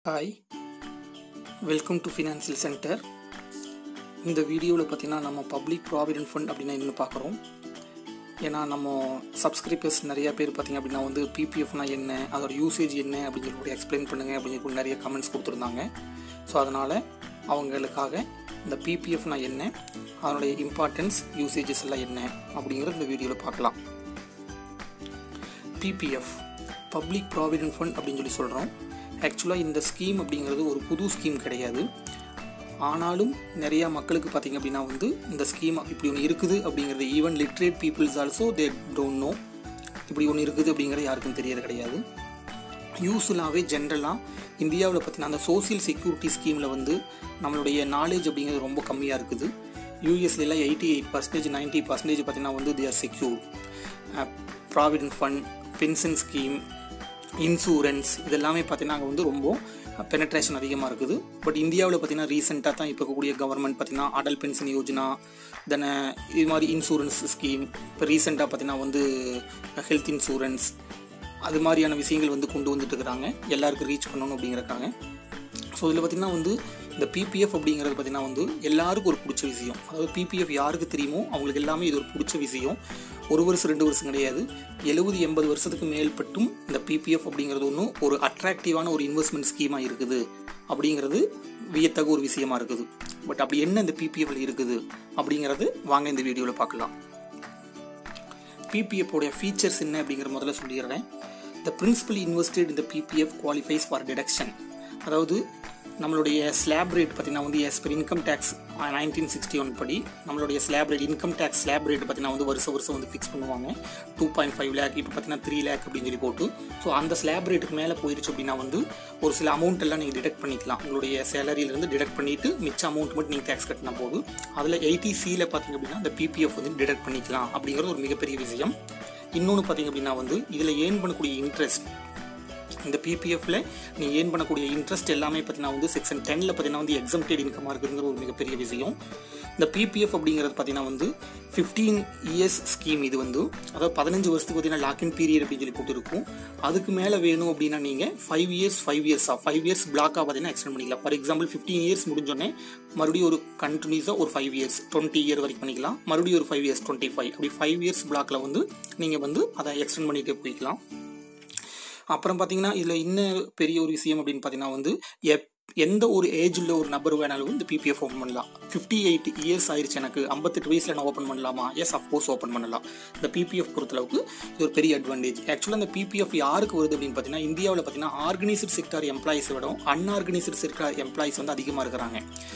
hi welcome to financial centre இந்த வீடியோவில் பார்த்தீங்கன்னா நம்ம பப்ளிக் ப்ராவிடென்ட் ஃபண்ட் அப்படின்னா என்ன பார்க்குறோம் ஏன்னா நம்ம சப்ஸ்கிரைபர்ஸ் நிறைய பேர் பார்த்தீங்க அப்படின்னா வந்து பிபிஎஃப்னா என்ன அதோட யூசேஜ் என்ன அப்படின்னு சொல்லி எக்ஸ்பிளைன் பண்ணுங்கள் அப்படின்னு சொல்லி நிறைய கமெண்ட்ஸ் கொடுத்துருந்தாங்க ஸோ அதனால் அவங்களுக்காக இந்த பிபிஎஃப்னா என்ன அதனுடைய இம்பார்ட்டன்ஸ் யூசேஜஸ் எல்லாம் என்ன அப்படிங்கிறது இந்த வீடியோவில் பார்க்கலாம் பிபிஎஃப் பப்ளிக் ப்ராவிடென்ட் ஃபண்ட் அப்படின்னு சொல்லி சொல்கிறோம் ஆக்சுவலாக இந்த ஸ்கீம் அப்படிங்கிறது ஒரு புது ஸ்கீம் கிடையாது ஆனாலும் நிறையா மக்களுக்கு பார்த்தீங்க அப்படின்னா வந்து இந்த ஸ்கீம் இப்படி ஒன்று இருக்குது அப்படிங்கிறது even literate peoples also they don't know இப்படி ஒன்று இருக்குது அப்படிங்கிறது யாருக்கும் தெரியறது கிடையாது யூஸ்ஃபுல்லாகவே ஜென்ரலாக இந்தியாவில் பார்த்தீங்கன்னா அந்த சோசியல் செக்யூரிட்டி ஸ்கீமில் வந்து நம்மளுடைய நாலேஜ் அப்படிங்கிறது ரொம்ப கம்மியாக இருக்குது யூஎஸ்லாம் eighty eight percentage ninety percentage பார்த்தீங்கன்னா வந்து they are secure provident fund pension scheme insurance இதெல்லாமே பார்த்தீங்கன்னா அங்கே வந்து ரொம்ப பெனட்ரேஷன் அதிகமாக இருக்குது பட் இந்தியாவில் பார்த்தீங்கன்னா ரீசெண்டாக தான் இப்போ இருக்கக்கூடிய கவர்மெண்ட் பார்த்தீங்கன்னா அடல் பென்ஷன் யோஜனா தென் இது மாதிரி இன்சூரன்ஸ் ஸ்கீம் இப்போ ரீசெண்டாக பார்த்தீங்கன்னா வந்து ஹெல்த் இன்சூரன்ஸ் அது மாதிரியான விஷயங்கள் வந்து கொண்டு வந்துட்டு இருக்கிறாங்க எல்லாருக்கும் ரீச் பண்ணணும் அப்படிங்கிறக்காங்க ஸோ இதில் பார்த்திங்கன்னா வந்து இந்த பிபிஎஃப் அப்படிங்கிறது பார்த்திங்கன்னா வந்து எல்லாருக்கும் ஒரு பிடிச்ச விஷயம் அதாவது பிபிஎஃப் யாருக்கு தெரியுமோ அவங்களுக்கு எல்லாமே இது ஒரு பிடிச்ச விஷயம் ஒரு வருஷம் ரெண்டு வருஷம் கிடையாது எழுபது எண்பது வருஷத்துக்கு மேல்பட்டும் இந்த பிபிஎஃப் அப்படிங்கிறது ஒன்றும் ஒரு அட்ராக்டிவான ஒரு இன்வெஸ்ட்மெண்ட் ஸ்கீமாக இருக்குது அப்படிங்கிறது வியத்தக ஒரு விஷயமா இருக்குது பட் அப்படி என்ன இந்த பிபிஎஃப்ல இருக்குது அப்படிங்கிறது வாங்க இந்த வீடியோவில் பார்க்கலாம் பிபிஎஃப் உடைய ஃபீச்சர்ஸ் என்ன அப்படிங்கிற முதல்ல சொல்லிடுறேன் த பிரின்சிபல் இன்வெஸ்டட் இந்த பிபிஎஃப் குவாலிஃபைஸ் ஃபார் டிடக்ஷன் அதாவது நம்மளுடைய ஸ்லாப் ரேட் பார்த்தீங்கன்னா வந்து as per income tax nineteen sixty one படி நம்மளுடைய slab rate income tax slab rate பார்த்தீங்கன்னா வந்து வருஷம் வருஷம் வந்து ஃபிக்ஸ் பண்ணுவாங்க டூ பாயிண்ட் ஃபைவ் லேக் இப்போ பார்த்தீங்கன்னா த்ரீ லேக் அப்படின்னு சொல்லி போட்டு ஸோ அந்த ஸ்லாப் ரேட்டுக்கு மேலே போயிருச்சு அப்படின்னா வந்து ஒரு சில அமௌண்ட் எல்லாம் நீங்கள் டிடெக்ட் பண்ணிக்கலாம் உங்களுடைய சேலரியிலேருந்து டிடெக்ட் பண்ணிவிட்டு மிச்ச அமௌண்ட் மட்டும் நீங்கள் டேக்ஸ் கட்டினா போது அதில் எயிட்டி சியில் பார்த்தீங்க அப்படின்னா அந்த பிபிஎஃப் வந்து டிடெக்ட் பண்ணிக்கலாம் அப்படிங்கிறது ஒரு மிகப்பெரிய விஷயம் இன்னொன்று பார்த்தீங்க அப்படின்னா வந்து இதில் ஏர்ன் பண்ணக்கூடிய இன்ட்ரெஸ்ட் இந்த பிபிஎஃப்ல நீ ஏர்ன் பண்ணக்கூடிய இன்ட்ரெஸ்ட் எல்லாமே பார்த்தீங்கன்னா வந்து செக்ஷன் டென்னில் பார்த்தீங்கன்னா வந்து எக்ஸம்டேட் இன்கமாக இருக்குங்கிற ஒரு மிகப்பெரிய விஷயம் இந்த பிபிஎஃப் அப்படிங்கிறது பார்த்தீங்கன்னா வந்து ஃபிஃப்டீன் இயர்ஸ் ஸ்கீம் இது வந்து அதாவது பதினஞ்சு வருஷத்துக்கு பார்த்தீங்கன்னா லாக்இன் பீரியட் அப்படின்னு சொல்லி போட்டுருக்கும் அதுக்கு மேலே வேணும் அப்படின்னா நீங்கள் ஃபைவ் இயர்ஸ் ஃபைவ் இயர்ஸாக ஃபைவ் இயர்ஸ் பிளாக்காக பார்த்தீங்கன்னா எக்ஸ்டெண்ட் பண்ணிக்கலாம் ஃபார் எக்ஸாம்பிள் ஃபிஃப்டீன் இயர்ஸ் முடிஞ்சோடனே மறுபடியும் ஒரு கண்டினியூஸாக ஒரு ஃபைவ் இயர்ஸ் டுவெண்ட்டி இயர் வரைக்கும் பண்ணிக்கலாம் மறுபடியும் ஒரு ஃபைவ் இயர்ஸ் டுவெண்ட்டி ஃபைவ் அப்படி ஃபைவ் இயர்ஸ் பிளாக்ல வந்து நீங்கள் வந்து அதை எக்ஸ்டெண்ட் பண்ணிகிட்டே போய்க்கலாம் அப்புறம் பார்த்தீங்கன்னா இதில் இன்னும் பெரிய ஒரு விஷயம் அப்படின்னு பார்த்தீங்கன்னா வந்து எப் எந்த ஒரு ஏஜில் ஒரு நபர் வேணாலும் இந்த பிபிஎஃப் ஓப்பன் பண்ணலாம் ஃபிஃப்டி எயிட் இயர்ஸ் ஆயிடுச்சு எனக்கு ஐம்பத்தெட்டு வயசில் நான் ஓப்பன் பண்ணலாமா எஸ் அஃப்கோர்ஸ் ஓப்பன் பண்ணலாம் இந்த பிபிஎஃப் பொறுத்தளவுக்கு இது ஒரு பெரிய அட்வான்டேஜ் ஆக்சுவலாக இந்த பிபிஎஃப் யாருக்கு வருது அப்படின்னு பார்த்தீங்கன்னா இந்தியாவில் பார்த்தீங்கன்னா ஆர்கனைஸ்டு செக்டார் எம்ப்ளாயிஸை விட அன்ஆர்கனைஸ்டு செக்டார் எம்ப்ளாயிஸ் வந்து அதிகமாக இருக்கிறாங்க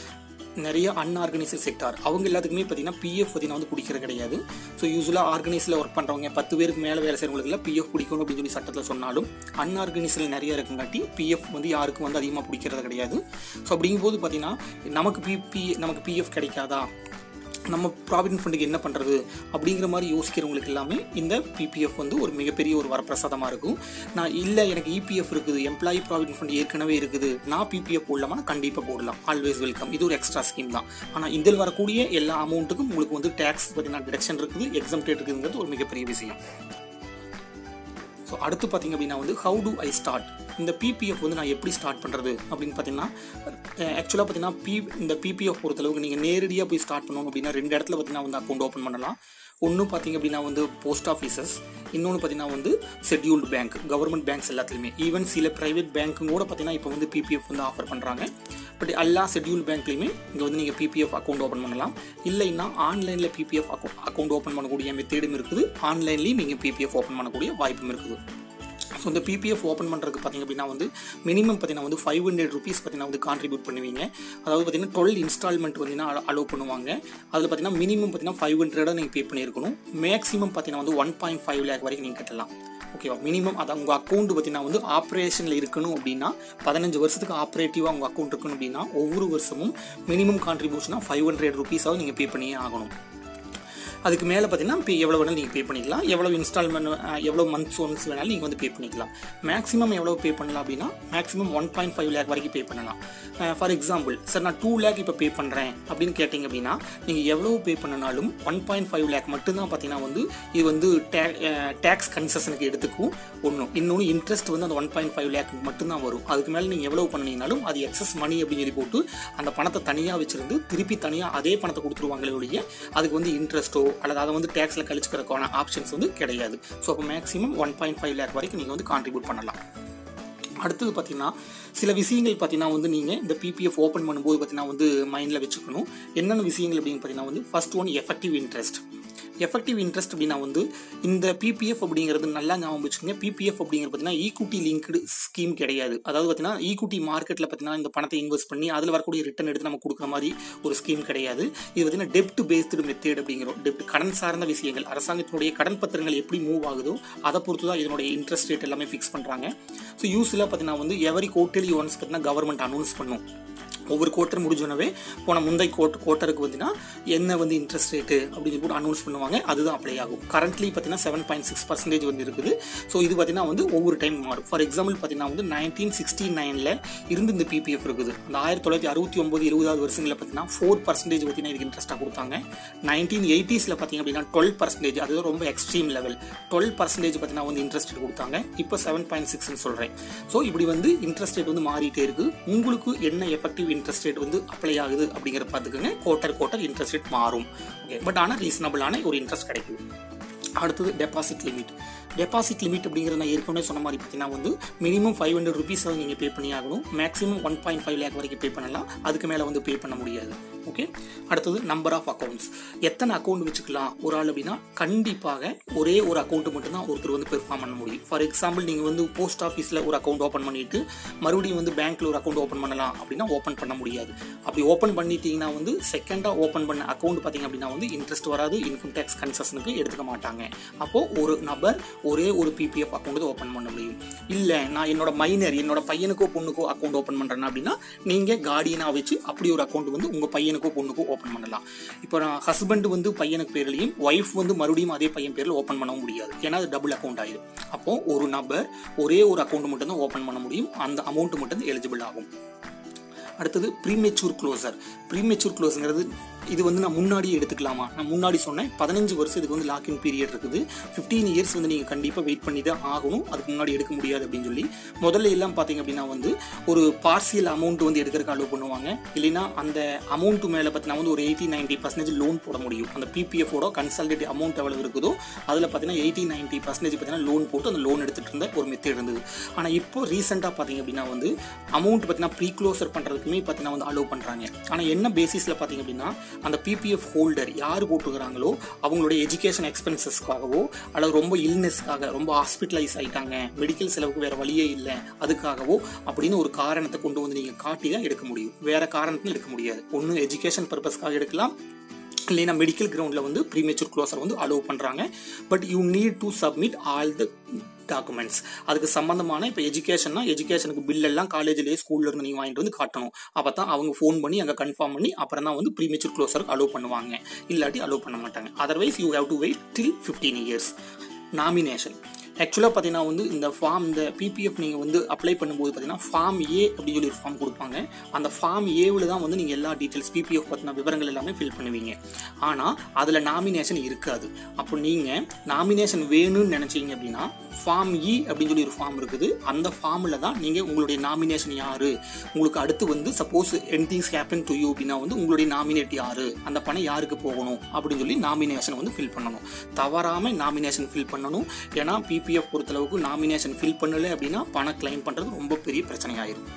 நிறைய அன்ஆர்கனைஸ்டு செக்டார் அவங்க எல்லாத்துக்குமே பார்த்தீங்கன்னா பிஎஃப் பார்த்தீங்கன்னா வந்து பிடிக்கிறது கிடையாது ஸோ யூஸ்வலாக ஆர்கனைஸில் ஒர்க் பண்ணுறவங்க பத்து பேருக்கு மேலே வேலை செய்கிறவங்களுக்கு பிஎஃப் பிடிக்கணும் அப்படின்னு சொல்லி சட்டத்தில் சொன்னாலும் அன்ஆர்கனைஸில் நிறைய இருக்குங்காட்டி பிஎஃப் வந்து யாருக்கும் வந்து அதிகமாக பிடிக்கிறது கிடையாது ஸோ அப்படிங்கும்போது பார்த்தீங்கன்னா நமக்கு பிபி நமக்கு பிஎஃப் கிடைக்காதா நம்ம ப்ராவிடென்ட் ஃபண்டுக்கு என்ன பண்ணுறது அப்படிங்கிற மாதிரி யோசிக்கிறவங்களுக்கு எல்லாமே இந்த பிபிஎஃப் வந்து ஒரு மிகப்பெரிய ஒரு வரப்பிரசாதமாக இருக்கும் நான் இல்லை எனக்கு இபிஎஃப் இருக்குது எம்ப்ளாயி ப்ராவிடென்ட் ஃபண்ட் ஏற்கனவே இருக்குது நான் பிபிஎஃப் போடலாமா கண்டிப்பாக போடலாம் ஆல்வேஸ் வெல்கம் இது ஒரு எக்ஸ்ட்ரா ஸ்கீம் தான் ஆனால் இதில் வரக்கூடிய எல்லா அமௌண்ட்டுக்கும் உங்களுக்கு வந்து டேக்ஸ் பார்த்தீங்கன்னா டிடக்ஷன் இருக்குது எக்ஸம்டேட் இருக்குதுங்கிறது ஒரு மிகப்பெரிய விஷயம் ஸோ அடுத்து பார்த்தீங்க அப்படின்னா வந்து ஹவு டு ஐ ஸ்டார்ட் இந்த பிபிஎஃப் வந்து நான் எப்படி ஸ்டார்ட் பண்ணுறது அப்படின்னு பார்த்தீங்கன்னா ஆக்சுவலாக பார்த்தீங்கன்னா பி இந்த பிபிஎஃப் பொறுத்தளவுக்கு நீங்கள் நேரடியாக போய் ஸ்டார்ட் பண்ணணும் அப்படின்னா ரெண்டு இடத்துல பார்த்தீங்கன்னா வந்து அக்கௌண்ட் ஓப்பன் பண்ணலாம் ஒன்று பார்த்தீங்க அப்படின்னா வந்து போஸ்ட் ஆஃபீஸஸ் இன்னொன்று பார்த்தீங்கன்னா வந்து ஷெட்யூல்டு பேங்க் கவர்மெண்ட் பேங்க்ஸ் எல்லாத்துலேயுமே ஈவன் சில ப்ரைவேட் பேங்க்கும் கூட பார்த்தீங்கன்னா இப்போ வந்து பிபிஎஃப் வந்து ஆஃபர் பண்ணுறாங்க பட் எல்லா ஷெட்யூல் பேங்க்லையுமே இங்கே வந்து நீங்கள் பிபிஎஃப் அக்கௌண்ட் ஓப்பன் பண்ணலாம் இல்லைன்னா ஆன்லைனில் பிபிஎஃப் அக்கௌண்ட் ஓப்பன் பண்ணக்கூடிய மெத்தேடும் இருக்குது ஆன்லைன்லேயும் நீங்கள் பிபிஎஃப் ஓப்பன் பண்ணக்கூடிய வாய்ப்பும் இருக்குது ஸோ இந்த பிபிஎஃப் ஓப்பன் பண்ணுறதுக்கு பார்த்திங்க அப்படின்னா வந்து மினிமம் பார்த்தீங்கன்னா வந்து ஃபைவ் ஹண்ட்ரட் ருபீஸ் பார்த்தீங்கன்னா வந்து கான்ட்ரிபியூட் பண்ணுவீங்க அதாவது பார்த்தீங்கன்னா டுவெல் இன்ஸ்டால்மெண்ட் வந்து அலோவ் பண்ணுவாங்க அதில் பார்த்தீங்கன்னா மினிமம் பார்த்தீங்கன்னா ஃபைவ் ஹண்ட்ரடாக நீங்கள் பே பண்ணியிருக்கணும் மேக்ஸிமம் பார்த்தீங்கன்னா வந்து ஒன் பாயிண்ட் ஃபைவ் லேக் வரைக்கும் நீங்கள் கட்டலாம் ஓகேவா மினிமம் அது உங்கள் அக்கௌண்ட் பார்த்தீங்கன்னா வந்து ஆப்ரேஷனில் இருக்கணும் அப்படின்னா பதினஞ்சு வருஷத்துக்கு ஆப்ரேட்டிவாக உங்கள் அக்கௌண்ட் இருக்கணும் அப்படின்னா ஒவ்வொரு வருஷமும் மினிமம் கான்ட்ரிபியூஷனாக ஃபைவ் ஹண்ட்ரட் ருபீஸாவது நீங்கள் பே பண்ணியே ஆகணும் அதுக்கு மேலே பார்த்தீங்கன்னா இப்போ எவ்வளோ வேணாலும் நீங்கள் பே பண்ணிக்கலாம் எவ்வளோ இன்ஸ்டால்மெண்ட் எவ்வளோ மந்த்ஸ் ஒன்ஸ் வேணாலும் நீங்கள் வந்து பே பண்ணிக்கலாம் மேக்ஸிமம் எவ்வளோ பே பண்ணலாம் அப்படின்னா maximum one point five lakh வரைக்கும் பே பண்ணலாம் ஃபார் எக்ஸாம்பிள் சார் நான் டூ லேக் இப்போ பே பண்ணுறேன் அப்படின்னு கேட்டிங்க அப்படின்னா நீங்கள் எவ்வளோ பே பண்ணனாலும் ஒன் பாயிண்ட் ஃபைவ் லேக் மட்டும்தான் பார்த்தீங்கன்னா வந்து இது வந்து டேக்ஸ் கன்செஷனுக்கு எடுத்துக்கும் ஒன்றும் இன்னொன்று இன்ட்ரெஸ்ட் வந்து அந்த ஒன் பாயிண்ட் ஃபைவ் லேக் மட்டும்தான் வரும் அதுக்கு மேலே நீங்கள் எவ்வளோ பண்ணிங்கனாலும் அது எக்ஸஸ் மணி அப்படின்னு சொல்லி போட்டு அந்த பணத்தை தனியாக வச்சிருந்து திருப்பி தனியாக அதே பணத்தை கொடுத்துருவாங்களே ஒழிய அதுக்கு வந்து இன்ட்ரெஸ்ட்டோ அல்லது அதை வந்து டேக்ஸில் கழிச்சுக்கிறதுக்கான ஆப்ஷன்ஸ் வந்து கிடையாது ஸோ அப்போ maximum one point five lakh வரைக்கும் நீங்கள் வந்து கான்ட்ரிபியூட் பண்ணலாம் அடுத்தது பார்த்தீங்கன்னா சில விஷயங்கள் பார்த்தீங்கன்னா வந்து நீங்கள் இந்த பிபிஎஃப் ஓப்பன் பண்ணும்போது பார்த்தீங்கன்னா வந்து மைண்டில் வச்சுக்கணும் என்னென்ன விஷயங்கள் அப்படின்னு பார்த்தீங்கன்னா வந்து first one effective interest effective interest அப்படின்னா வந்து இந்த பிபிஎஃப் அப்படிங்கிறது நல்லா ஞாபகம் வச்சுக்கோங்க பிபிஎஃப் அப்படிங்கிறது பார்த்தீங்கன்னா ஈக்குட்டி லிங்க்டு ஸ்கீம் கிடையாது அதாவது பார்த்தீங்கன்னா ஈக்குட்டி மார்க்கெட்டில் பார்த்தீங்கன்னா இந்த பணத்தை இன்வெஸ்ட் பண்ணி அதில் வரக்கூடிய ரிட்டர்ன் எடுத்து நம்ம கொடுக்குற மாதிரி ஒரு ஸ்கீம் கிடையாது இது பார்த்தீங்கன்னா டெப்ட் பேஸ்டு மெத்தேட் அப்படிங்கிறோம் டெப்ட் கடன் சார்ந்த விஷயங்கள் அரசாங்கத்தினுடைய கடன் பத்திரங்கள் எப்படி மூவ் ஆகுதோ அதை பொறுத்து தான் இதனுடைய இன்ட்ரெஸ்ட் ரேட் எல்லாமே ஃபிக்ஸ் பண்ணுறாங்க ஸோ யூஸ்வலாக பார்த்தீங்கன்னா வந்து எவரி கோட்டலி ஒன்ஸ் பார்த்தீங்கன்னா கவர்மெண்ட் அனௌன்ஸ் பண்ணும் ஒவ்வொரு குவார்ட்டர் முடிஞ்சோனவே போன முந்தை கோட் குவார்ட்டருக்கு வந்துன்னா என்ன வந்து இன்ட்ரெஸ்ட் ரேட்டு அப்படின்னு போட்டு அனௌன்ஸ் பண்ணுவாங்க அதுதான் அப்ளை ஆகும் கரண்ட்லி பார்த்தீங்கன்னா செவன் பாயிண்ட் சிக்ஸ் பர்சன்டேஜ் வந்து இருக்குது ஸோ இது பார்த்தீங்கன்னா வந்து ஒவ்வொரு டைம் மாறும் ஃபார் எக்ஸாம்பிள் பார்த்தீங்கன்னா வந்து நைன்டீன் சிக்ஸ்டி நைனில் இருந்து இந்த பிபிஎஃப் இருக்குது அந்த ஆயிரத்தி தொள்ளாயிரத்தி அறுபத்தி ஒம்பது இருபதாவது வருஷங்களில் பார்த்தீங்கன்னா ஃபோர் பர்சன்டேஜ் பார்த்தீங்கன்னா இதுக்கு இன்ட்ரெஸ்ட்டாக கொடுத்தாங்க நைன்டீன் எயிட்டிஸில் பார்த்தீங்க அப்படின்னா டுவெல் பர்சன்டேஜ் அது ரொம்ப எக்ஸ்ட்ரீம் லெவல் டுவெல் பர்சன்டேஜ் பார்த்தீங்கன்னா வந்து இன்ட்ரெஸ்ட் கொடுத்தாங்க இப்போ செவன் பாயிண்ட் சிக்ஸ்னு சொல்கிறேன் ஸோ இப்படி வந்து இன்ட்ரெஸ்ட் ரேட் வந்து மாறிட்டே இருக்குது உங்களுக்கு என்ன எஃபெக்டிவ் இன்ட்ரெஸ்ட் ரேட் வந்து அப்ளை ஆகுது அப்படிங்கிறத பார்த்துக்கோங்க குவார்ட்டர் குவார்ட்டர் இன்ட்ரெஸ்ட் ரேட் மாறும் ஓகே பட் ஆனால் ரீசனபிளான ஒரு இன்ட்ரெஸ்ட் கிடைக்கும் அடுத்தது டெபாசிட் லிமிட் டெபாசிட் லிமிட் அப்படிங்கிறது நான் ஏற்கனவே சொன்ன மாதிரி பார்த்தீங்கன்னா வந்து மினிமம் ஃபைவ் ஹண்ட்ரட் ருபீஸ் நீங்கள் பே பண்ணி ஆகணும் maximum one point five lakh வரைக்கும் பே பண்ணலாம் அதுக்கு மேலே வந்து பே பண்ண முடியாது ஓகே அடுத்தது நம்பர் ஆஃப் அக்கௌண்ட்ஸ் எத்தனை அக்கௌண்ட் வச்சுக்கலாம் ஒரு ஆள் அப்படின்னா கண்டிப்பாக ஒரே ஒரு அக்கௌண்ட் மட்டும்தான் ஒருத்தர் வந்து பெர்ஃபார்ம் பண்ண முடியும் ஃபார் எக்ஸாம்பிள் நீங்கள் வந்து போஸ்ட் ஆஃபீஸில் ஒரு அக்கௌண்ட் ஓப்பன் பண்ணிட்டு மறுபடியும் வந்து பேங்க்கில் ஒரு அக்கௌண்ட் ஓப்பன் பண்ணலாம் அப்படின்னா ஓப்பன் பண்ண முடியாது அப்படி ஓப்பன் பண்ணிட்டீங்கன்னா வந்து செகண்டாக ஓப்பன் பண்ண அக்கௌண்ட் பார்த்தீங்க அப்படின்னா வந்து இன்ட்ரெஸ்ட் வராது இன்கம் டேக்ஸ் கன்செஷனுக்கு எடுத்துக்க மாட்டாங்க அப்போது ஒரு நபர் ஒரே ஒரு பிபிஎஃப் அக்கௌண்ட் ஓப்பன் பண்ண முடியும் இல்லை நான் என்னோட மைனர் என்னோட பையனுக்கோ பொண்ணுக்கோ அக்கௌண்ட் ஓப்பன் பண்ணுறேன் அப்படின்னா நீங்கள் கார்டியனாக வச்சு அப்படி ஒரு அக்கௌண்ட் வந்து உங்கள் பையனுக்கோ பொண்ணுக்கோ ஓப்பன் பண்ணலாம் இப்போ நான் ஹஸ்பண்ட் வந்து பையனுக்கு பேர்லையும் ஒய்ஃப் வந்து மறுபடியும் அதே பையன் பேரில் ஓப்பன் பண்ண முடியாது ஏன்னா அது டபுள் அக்கௌண்ட் ஆயிடும் அப்போது ஒரு நபர் ஒரே ஒரு அக்கௌண்ட் மட்டும் தான் ஓப்பன் பண்ண முடியும் அந்த அமௌண்ட் மட்டும் தான் எலிஜிபிள் ஆகும் அடுத்தது ப்ரீமெச்சூர் க்ளோசர் ப்ரீமெச்சூர் க்ளோஸுங்கிறது இது வந்து நான் முன்னாடியே எடுத்துக்கலாமா நான் முன்னாடி சொன்னேன் பதினஞ்சு வருஷம் இதுக்கு வந்து லாக்இன் பீரியட் இருக்குது ஃபிஃப்டீன் இயர்ஸ் வந்து நீங்கள் கண்டிப்பாக வெயிட் பண்ணி தான் ஆகணும் அதுக்கு முன்னாடி எடுக்க முடியாது அப்படின்னு சொல்லி முதல்ல எல்லாம் பார்த்தீங்க அப்படின்னா வந்து ஒரு பார்சியல் அமௌண்ட் வந்து எடுக்கிறதுக்கு அலோவ் பண்ணுவாங்க இல்லைன்னா அந்த அமௌண்ட் மேலே பார்த்தீங்கன்னா வந்து ஒரு எயிட்டி நைன்ட்டி பர்சன்டேஜ் லோன் போட முடியும் அந்த பிபிஎஃபோட கன்சல்டேட் அமௌண்ட் எவ்வளவு இருக்குதோ அதில் பார்த்தீங்கன்னா எயிட்டி நைன்ட்டி பர்சன்டேஜ் பார்த்தீங்கன்னா லோன் போட்டு அந்த லோன் எடுத்துகிட்டு இருந்த ஒரு மெத்தட் இருந்தது ஆனால் இப்போ ரீசெண்டாக பார்த்தீங்க அப்படின்னா வந்து அமௌண்ட் பார்த்தீங்கன்னா ப்ரீ க்ளோசர் பண்ணுறதுக்குமே பார்த்தீங்கன்னா வந்து அலோவ் பண்ணுறாங்க ஆனால் என்ன பேசிஸில் பார்த்தீங்க அப்படின்னா அந்த பிபிஎஃப் ஹோல்டர் யார் போட்டுக்கிறாங்களோ அவங்களுடைய எஜுகேஷன் எக்ஸ்பென்சஸ்க்காகவோ அல்லது ரொம்ப இல்னஸ்க்காக ரொம்ப ஹாஸ்பிட்டலைஸ் ஆயிட்டாங்க மெடிக்கல் செலவுக்கு வேற வழியே இல்லை அதுக்காகவோ அப்படின்னு ஒரு காரணத்தை கொண்டு வந்து நீங்கள் காட்டி தான் எடுக்க முடியும் வேற காரணத்தில் எடுக்க முடியாது ஒன்று எஜுகேஷன் பர்பஸ்க்காக எடுக்கலாம் இல்லைனா மெடிக்கல் கிரவுண்டில் வந்து ப்ரீமேச்சூர் க்ளோசர் வந்து அலோவ் பண்ணுறாங்க but you need to submit all the documents அதுக்கு சம்மந்தமான இப்போ எஜுகேஷன்னா எஜுகேஷனுக்கு பில் எல்லாம் காலேஜ்லேயே ஸ்கூல்ல இருந்து நீங்கள் வாங்கிட்டு வந்து காட்டணும் அப்போ தான் அவங்க ஃபோன் பண்ணி அங்கே கன்ஃபார்ம் பண்ணி அப்புறம் தான் வந்து ப்ரீமேச்சூர் க்ளோசருக்கு அலோவ் பண்ணுவாங்க இல்லாட்டி அலோவ் பண்ண மாட்டாங்க otherwise you have to wait till fifteen years nomination ஆக்சுவலாக பார்த்தீங்கன்னா வந்து இந்த ஃபார்ம் இந்த பிபிஎஃப் நீங்கள் வந்து அப்ளை பண்ணும்போது பார்த்தீங்கன்னா ஃபார்ம் ஏ அப்படின்னு சொல்லி ஒரு ஃபார்ம் கொடுப்பாங்க அந்த ஃபார்ம் ஏவில் தான் வந்து நீங்கள் எல்லா டீட்டெயில்ஸ் பிபிஎஃப் பற்றின விவரங்கள் எல்லாமே ஃபில் பண்ணுவீங்க ஆனால் அதில் நாமினேஷன் இருக்காது அப்போ நீங்கள் நாமினேஷன் வேணும்னு நினச்சிங்க அப்படின்னா ஃபார்ம் இ அப்படின்னு சொல்லி ஒரு ஃபார்ம் இருக்குது அந்த ஃபார்மில் தான் நீங்கள் உங்களுடைய நாமினேஷன் யார் உங்களுக்கு அடுத்து வந்து suppose anythings happen to you அப்படின்னா வந்து உங்களுடைய நாமினேட் யார் அந்த பணம் யாருக்கு போகணும் அப்படின்னு சொல்லி நாமினேஷன் வந்து ஃபில் பண்ணணும் தவறாமல் நாமினேஷன் ஃபில் பண்ணணும் ஏன்னா பிபிஎஃப் பொறுத்தளவுக்கு நாமினேஷன் ஃபில் பண்ணலை அப்படின்னா பணம் கிளைம் பண்ணுறது ரொம்ப பெரிய பிரச்சனையாயிரும்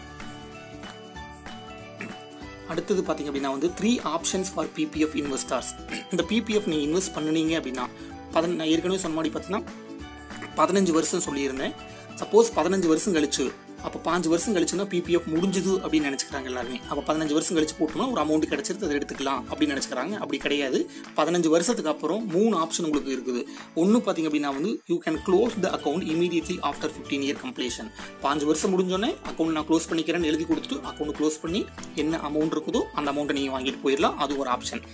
அடுத்தது பார்த்தீங்க அப்படின்னா வந்து three options for PPF investors இந்த பிபிஎஃப் நீங்கள் இன்வெஸ்ட் பண்ணுனீங்க அப்படின்னா பதன் நான் ஏற்கனவே சொன்ன மாதிரி பார்த்தீங்கன்னா பதினஞ்சு வருஷம் சொல்லியிருந்தேன் சப்போஸ் பதினஞ்சு வருஷம் கழிச்சு அப்போ பாஞ்சு வருஷம் கழிச்சுன்னா பிபிஎஃப் முடிஞ்சுது அப்படின்னு நினச்சிக்கிறாங்க எல்லாருமே அப்போ பதினஞ்சு வருஷம் கழிச்சு போட்டோம்னா ஒரு அமௌண்ட் கிடைச்சிருது அதை எடுத்துக்கலாம் அப்படின்னு நினச்சிக்கிறாங்க அப்படி கிடையாது பதினஞ்சு வருஷத்துக்கு அப்புறம் மூணு ஆப்ஷன் உங்களுக்கு இருக்குது ஒன்று பார்த்தீங்க அப்படின்னா வந்து you can close the account immediately after fifteen year completion பாஞ்சு வருஷம் முடிஞ்சோடனே அக்கௌண்ட் நான் க்ளோஸ் பண்ணிக்கிறேன்னு எழுதி கொடுத்துட்டு அக்கௌண்ட் க்ளோஸ் பண்ணி என்ன அமௌண்ட் இருக்குதோ அந்த அமௌண்ட்டை நீங்கள் வாங்கிட்டு போயிடலாம் அது ஒரு ஆப்ஷன்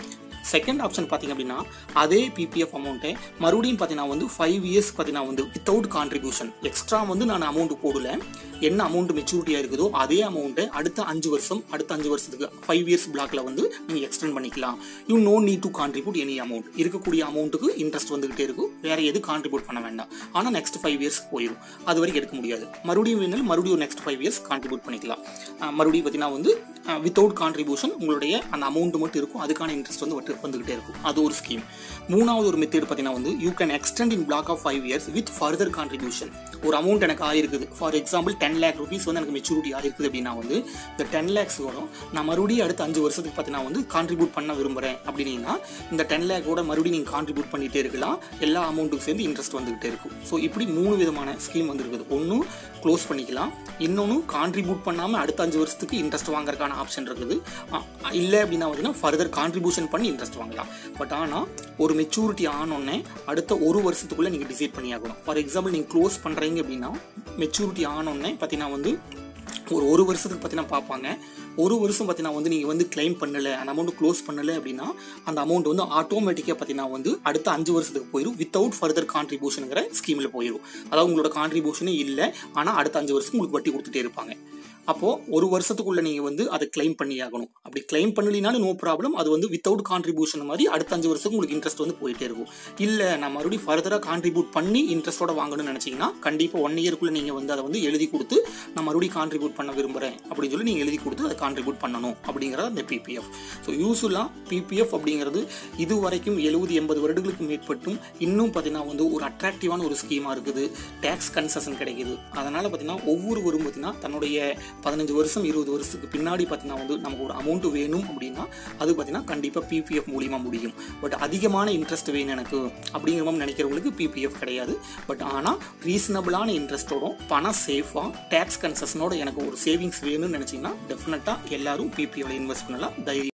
செகண்ட் ஆப்ஷன் பார்த்தீங்க அப்படின்னா அதே பிபிஎஃப் அமௌண்ட்டை மறுபடியும் பார்த்தீங்கன்னா வந்து ஃபைவ் இயர்ஸ் பார்த்தீங்கன்னா வந்து வித்தவுட் கான்ட்ரிபியூஷன் எக்ஸ்ட்ரா வந்து நான் அமௌண்ட் போடல என்ன அமௌண்ட் மெச்சூரிட்டியாக இருக்குதோ அதே அமௌண்ட்டை அடுத்த அஞ்சு வருஷம் அடுத்த அஞ்சு வருஷத்துக்கு ஃபைவ் இயர்ஸ் பிளாக்ல வந்து நீங்கள் எக்ஸ்டெண்ட் பண்ணிக்கலாம் you no need to contribute any amount இருக்கக்கூடிய அமௌண்ட்டுக்கு இன்ட்ரெஸ்ட் வந்துகிட்டே இருக்கும் வேற எது கான்ட்ரிபியூட் பண்ண வேண்டாம் ஆனால் நெக்ஸ்ட் ஃபைவ் இயர்ஸ் போயிடும் அது வரைக்கும் எடுக்க முடியாது மறுபடியும் வேணாலும் மறுபடியும் நெக்ஸ்ட் ஃபைவ் இயர்ஸ் கான்ட்ரிபியூட் பண்ணிக்கலாம் அஹ் மறுபடியும் பார்த்தீங்கன்னா வந்து வித்தவுட் கான்ட்ரிபியூஷன் உங்களுடைய அந்த அமௌண்ட் மட்டும் இருக்கும் அதுக்கான இன்ட்ரெஸ்ட் வந்து வட்டு வந்துகிட்டே இருக்கும் அது ஒரு ஸ்கீம் மூணாவது ஒரு மெத்தட் பார்த்தீங்கன்னா வந்து you can extend in block of five years with further contribution ஒரு அமௌண்ட் எனக்கு ஆயிருக்குது for example ten lakh rupees வந்து எனக்கு மெச்சூரிட்டி ஆயிருக்குது அப்படின்னா வந்து இந்த டென் லேக்ஸ் வரும் நான் மறுபடியும் அடுத்த அஞ்சு வருஷத்துக்கு பார்த்தீங்கன்னா வந்து கான்ட்ரிபியூட் பண்ண விரும்புகிறேன் அப்படின்னா இந்த டென் லேக்கோட மறுபடியும் நீங்கள் கான்ட்ரிபியூட் பண்ணிட்டே இருக்கலாம் எல்லா அமௌண்ட்டுக்கும் சேர்ந்து இன்ட்ரெஸ்ட் வந்துகிட்டே இருக்கும் ஸோ இப்படி மூணு விதமான ஸ்கீம் வந்துருக்குது ஒன்று க்ளோஸ் பண்ணிக்கலாம் இன்னொன்று கான்ட்ரிபியூட் பண்ணாமல் அடுத்த அஞ்சு வருஷத்துக்கு இன்ட்ரெஸ்ட் வாங்குறதுக்கான ஆப்ஷன் இருக்குது இல்லை அப்படின்னா பார்த்தீங்கன்னா ஃபர்தர் கான்ட்ரிபியூஷன் பண்ணி இன்ட்ரெஸ்ட் வாங்கலாம் பட் ஆனால் ஒரு மெச்சூரிட்டி ஆனோடனே அடுத்த ஒரு வருஷத்துக்குள்ளே நீங்கள் டிசைட் பண்ணி ஆகணும் ஃபார் எக்ஸாம்பிள் நீங்கள் க்ளோஸ் பண்ணுறீங்க அப்படின்னா மெச்சூரிட்டி ஆனோடனே பார்த்தீங்கன்னா வந்து ஒரு ஒரு வருஷத்துக்கு பார்த்தீங்கன்னா பார்ப்பாங்க ஒரு வருஷம் பார்த்தீங்கன்னா வந்து நீங்கள் வந்து கிளைம் பண்ணல அந்த அமௌண்ட் க்ளோஸ் பண்ணல அப்படின்னா அந்த அமௌண்ட் வந்து ஆட்டோமேட்டிக்காக பார்த்தீங்கன்னா வந்து அடுத்த அஞ்சு வருஷத்துக்கு போயிடும் வித்தவுட் ஃபர்தர் கான்ட்ரிபியூஷனுங்கிற ஸ்கீமில் போயிடும் அதாவது உங்களோட கான்ட்ரிபியூஷனே இல்லை ஆனால் அடுத்த அஞ்சு வருஷத்துக்கு உங்களுக்கு வட்டி கொடுத்துட்டே இருப்பாங்க அப்போது ஒரு வருஷத்துக்குள்ள நீங்கள் வந்து அதை கிளைம் பண்ணி ஆகணும் அப்படி கிளைம் பண்ணலினாலும் நோ ப்ராப்ளம் அது வந்து வித்தவுட் கான்ட்ரிபியூஷன் மாதிரி அடுத்த அஞ்சு வருஷத்துக்கு உங்களுக்கு இன்ட்ரெஸ்ட் வந்து போயிட்டே இருக்கும் இல்லை நான் மறுபடியும் ஃபர்தராக கான்ட்ரிபியூட் பண்ணி இன்ட்ரெஸ்ட்டோட வாங்கணும்னு நினச்சிங்கன்னா கண்டிப்பாக ஒன் இயர்க்குள்ளே நீங்கள் வந்து அதை வந்து எழுதி கொடுத்து நான் மறுபடியும் கான்ட்ரிபியூட் பண்ண விரும்புகிறேன் அப்படின்னு சொல்லி நீங்கள் எழுதி கொடுத்து அதை கான்ட்ரிபியூட் பண்ணணும் அப்படிங்கிறது அந்த பிபிஎஃப் ஸோ யூஸ்வலாக பிபிஎஃப் அப்படிங்கிறது இது வரைக்கும் எழுபது எண்பது வருடங்களுக்கு மேற்பட்டும் இன்னும் பார்த்தீங்கன்னா வந்து ஒரு அட்ராக்டிவான ஒரு ஸ்கீமாக இருக்குது டேக்ஸ் கன்செஷன் கிடைக்குது அதனால் பார்த்தீங்கன்னா ஒவ்வொருவரும் பார்த்தீங்கன்னா தன்னுடைய பதினஞ்சு வருஷம் இருபது வருஷத்துக்கு பின்னாடி பார்த்தீங்கன்னா வந்து நமக்கு ஒரு அமௌண்ட் வேணும் அப்படின்னா அது பார்த்தீங்கன்னா கண்டிப்பாக பிபிஎஃப் மூலியமாக முடியும் பட் அதிகமான இன்ட்ரெஸ்ட் வேணும் எனக்கு அப்படிங்கிற மாதிரி நினைக்கிறவங்களுக்கு பிபிஎஃப் கிடையாது பட் ஆனால் ரீசனபிளான இன்ட்ரெஸ்ட்டோட பணம் சேஃபாக டேக்ஸ் கன்செஷனோட எனக்கு ஒரு சேவிங்ஸ் வேணும்னு நினச்சிங்கன்னா டெஃபினட்டாக எல்லாரும் பிபிஎஃப்ல இன்வெஸ்ட் பண்ணலாம் தைரியம்